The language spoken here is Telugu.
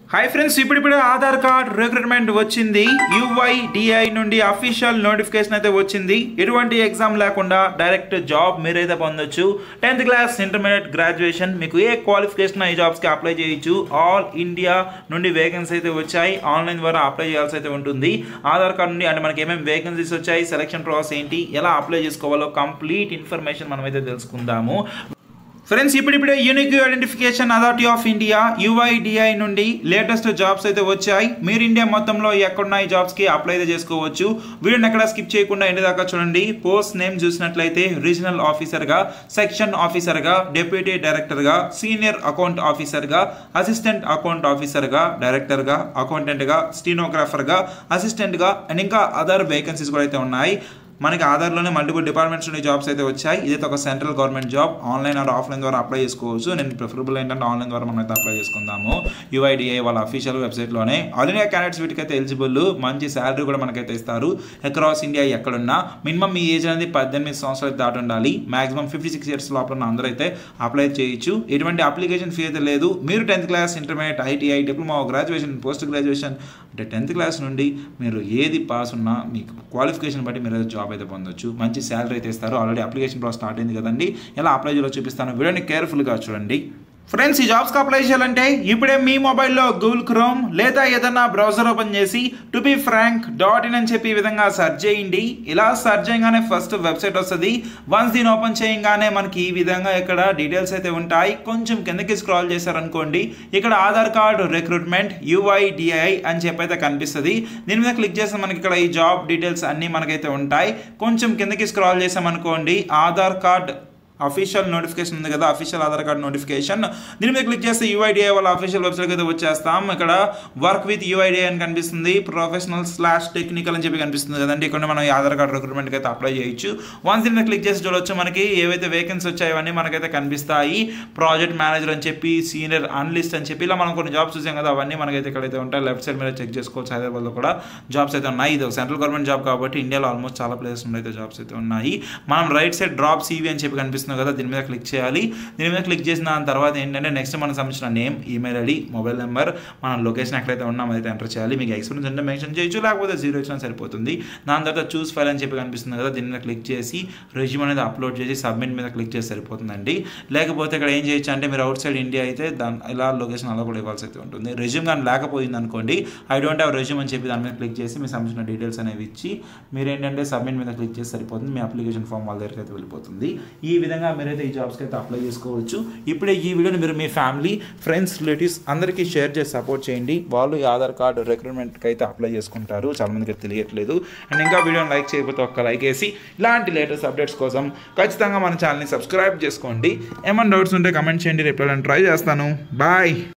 హాయ్ ఫ్రెండ్స్ ఇప్పుడిప్పుడు ఆధార్ కార్డ్ రిక్రూట్మెంట్ వచ్చింది యుఐడిఐ నుండి అఫీషియల్ నోటిఫికేషన్ అయితే వచ్చింది ఎటువంటి ఎగ్జామ్ లేకుండా డైరెక్ట్ జాబ్ మీరైతే పొందొచ్చు టెన్త్ క్లాస్ ఇంటర్మీడియట్ గ్రాడ్యుయేషన్ మీకు ఏ క్వాలిఫికేషన్ ఈ జాబ్స్కి అప్లై చేయొచ్చు ఆల్ ఇండియా నుండి వేకెన్సీ అయితే వచ్చాయి ఆన్లైన్ ద్వారా అప్లై చేయాల్సి అయితే ఉంటుంది ఆధార్ కార్డ్ నుండి అంటే మనకి ఏమేమి వేకెన్సీస్ వచ్చాయి సెలక్షన్ ప్రాసెస్ ఏంటి ఎలా అప్లై చేసుకోవాలో కంప్లీట్ ఇన్ఫర్మేషన్ మనమైతే తెలుసుకుందాము ఫ్రెండ్స్ ఇప్పుడిప్పుడే Unique Identification Authority of India UIDAI నుండి లేటెస్ట్ జాబ్స్ అయితే వచ్చాయి మీరు ఇండియా మొత్తంలో ఎక్కడున్న ఈ జాబ్స్కి అప్లై అయితే చేసుకోవచ్చు వీడియోని ఎక్కడ స్కిప్ చేయకుండా ఎండి దాకా చూడండి పోస్ట్ నేమ్ చూసినట్లయితే రీజనల్ ఆఫీసర్గా సెక్షన్ ఆఫీసర్గా డిప్యూటీ డైరెక్టర్గా సీనియర్ అకౌంట్ ఆఫీసర్గా అసిస్టెంట్ అకౌంట్ ఆఫీసర్గా డైరెక్టర్గా అకౌంటెంట్గా స్టీనోగ్రాఫర్గా అసిస్టెంట్గా అండ్ ఇంకా అదర్ వేకెన్సీస్ కూడా అయితే ఉన్నాయి మనకి ఆధార్లోనే మల్టిపుల్ డిపార్ట్మెంట్స్ నుండి జాబ్స్ అయితే వచ్చాయి ఇదైతే ఒక central government job online or offline ద్వారా అప్లై చేసుకోవచ్చు నేను ప్రిఫరబుల్ ఏంటంటే ఆన్లైన్ ద్వారా మనం అయితే అప్లై చేసుకుందాము యుఐడిఐ వాళ్ళ అఫీషియల్ వెబ్సైట్లోనే ఆల్ ఇండియా క్యాండిడేట్స్ వీటికైతే ఎలిజిబుల్ మంచి శాలరీ కూడా మనకైతే ఇస్తారు అక్రాస్ ఇండియా ఎక్కడున్నా మినిమం మీ ఏజ్ అనేది పద్దెనిమిది సంవత్సరాలు దాటి ఉండాలి మాక్సిమం ఫిఫ్టీ సిక్స్ ఇయర్స్ లోపల ఉన్న అందరూ అయితే అప్లై చేయొచ్చు ఎటువంటి అప్లికేషన్ ఫీ అయితే లేదు మీరు tenth class intermediate ITI diploma graduation post graduation అంటే టెన్త్ క్లాస్ నుండి మీరు ఏది పాస్ ఉన్నా మీకు క్వాలిఫికేషన్ బట్టి మీరు జాబ్ అయితే పొందొచ్చు మంచి శాలరీ అయితే ఇస్తారు ఆల్రెడీ అప్లికేషన్ ప్రాసెస్ స్టార్ట్ అయింది కదండి ఎలా అప్లై చేయాలో చూపిస్తాను వీడియోని కేర్ఫుల్గా చూడండి ఫ్రెండ్స్ ఈ జాబ్స్కి అప్లై చేయాలంటే ఇప్పుడే మీ మొబైల్లో గూగుల్ క్రోమ్ లేదా ఏదైనా బ్రౌజర్ ఓపెన్ చేసి to B Frank dot in అని చెప్పి ఈ విధంగా సెర్చ్ చేయండి ఇలా సెర్చ్ చేయగానే ఫస్ట్ వెబ్సైట్ వస్తుంది వన్స్ దీన్ని ఓపెన్ చేయగానే మనకి ఈ విధంగా ఇక్కడ డీటెయిల్స్ అయితే ఉంటాయి కొంచెం కిందకి స్క్రాల్ చేశారనుకోండి ఇక్కడ ఆధార్ కార్డ్ రిక్రూట్మెంట్ యుఐడిఐ అని చెప్పి అయితే కనిపిస్తుంది దీని మీద క్లిక్ చేస్తే మనకి ఇక్కడ ఈ జాబ్ డీటెయిల్స్ అన్నీ మనకైతే ఉంటాయి కొంచెం కిందకి స్క్రాల్ చేసామనుకోండి ఆధార్ కార్డ్ అఫీషియల్ నోటిఫికేషన్ ఉంది కదా అఫీషియల్ ఆధార్ కార్డ్ నోటిఫికేషన్ దీని మీద క్లిక్ చేస్తే యూఐడిఐ వాళ్ళ అఫీషియల్ వెబ్సైట్ అయితే వచ్చేస్తాం ఇక్కడ వర్క్ విత్ యూఐడిఐ అని కనిపిస్తుంది ప్రొఫెషనల్ స్లాష్ టెక్నికల్ అని చెప్పి కనిపిస్తుంది కదండి ఇక్కడ మనం ఈ ఆధార్ కార్డ్ రిక్రూట్మెంట్కి అయితే అప్లై చేయొచ్చు వన్స్ దీని మీద క్లిక్ చేసి చూడొచ్చు మనకి ఏవైతే వేకెన్సీ వచ్చాయో అవన్నీ మనకైతే కనిపిస్తాయి ప్రాజెక్ట్ మేనేజర్ అని చెప్పి సీనియర్ అనలిస్ట్ అని చెప్పి ఇలా మనం కొన్ని జాబ్స్ చూసాం కదా అవన్నీ మనకైతే ఇక్కడైతే ఉంటాయి లెఫ్ట్ సైడ్ మీద చెక్ చేసుకోవచ్చు హైదరాబాద్లో కూడా జాబ్స్ అయితే ఉన్నాయి ఇది ఒక సెంట్రల్ గవర్నమెంట్ జాబ్ కాబట్టి ఇండియాలో ఆల్మోస్ట్ చాలా ప్లేసెస్ అయితే జాబ్స్ అయితే ఉన్నాయి మనం రైట్ సైడ్ డ్రాప్ సీవీ అని చెప్పి కనిపిస్తుంది కదా దీని మీద క్లిక్ చేయాలి దీని మీద క్లిక్ చేసిన దాని తర్వాత ఏంటంటే నెక్స్ట్ మనకు సంబంధించిన name email ID mobile number మన లొకేషన్ ఎక్కడైతే ఉన్నాం అయితే ఎంటర్ చేయాలి మీకు ఎక్స్పీరియన్స్ ఉంటే మెన్షన్ చేయొచ్చు లేకపోతే జీరో ఇచ్చినా సరిపోతుంది దాని తర్వాత చూస్ ఫైల్ అని చెప్పి కనిపిస్తుంది కదా దీని మీద క్లిక్ చేసి రెజ్యూమ్ అనేది అప్లోడ్ చేసి సబ్మిట్ మీద క్లిక్ చేసి సరిపోతుందండి లేకపోతే ఇక్కడ ఏం చేయొచ్చు అంటే మీరు అవుట్ సైడ్ ఇండియా అయితే దాని ఇలా లొకేషన్ అలా కూడా ఇవ్వాల్సి అయితే ఉంటుంది రెజ్యూమ్ కానీ లేకపోయింది అనుకోండి ఐ డోంట్ హ్యావ్ రెజ్యూమ్ అని చెప్పి దాని మీద క్లిక్ చేసి మీ సంబంధించిన డీటెయిల్స్ అనేవి ఇచ్చి మీరు ఏంటంటే సబ్మిట్ మీద క్లిక్ చేసి సరిపోతుంది మీ అప్లికేషన్ ఫామ్ వాళ్ళ దగ్గరికి అయితే వెళ్ళిపోతుంది ఈ విధంగా మీరైతే ఈ జాబ్స్కి అయితే అప్లై చేసుకోవచ్చు ఇప్పుడే ఈ వీడియోని మీరు మీ ఫ్యామిలీ ఫ్రెండ్స్ రిలేటివ్స్ అందరికీ షేర్ చేసి సపోర్ట్ చేయండి వాళ్ళు ఈ ఆధార్ కార్డు రిక్రూట్మెంట్కి అయితే అప్లై చేసుకుంటారు చాలా మందికి తెలియట్లేదు అండ్ ఇంకా వీడియోని లైక్ చేయకపోతే ఒక్క లైక్ వేసి ఇలాంటి లేటెస్ట్ అప్డేట్స్ కోసం ఖచ్చితంగా మన ఛానల్ని సబ్స్క్రైబ్ చేసుకోండి ఏమైనా డౌట్స్ ఉంటే కమెంట్ చేయండి రిప్లై ట్రై చేస్తాను బాయ్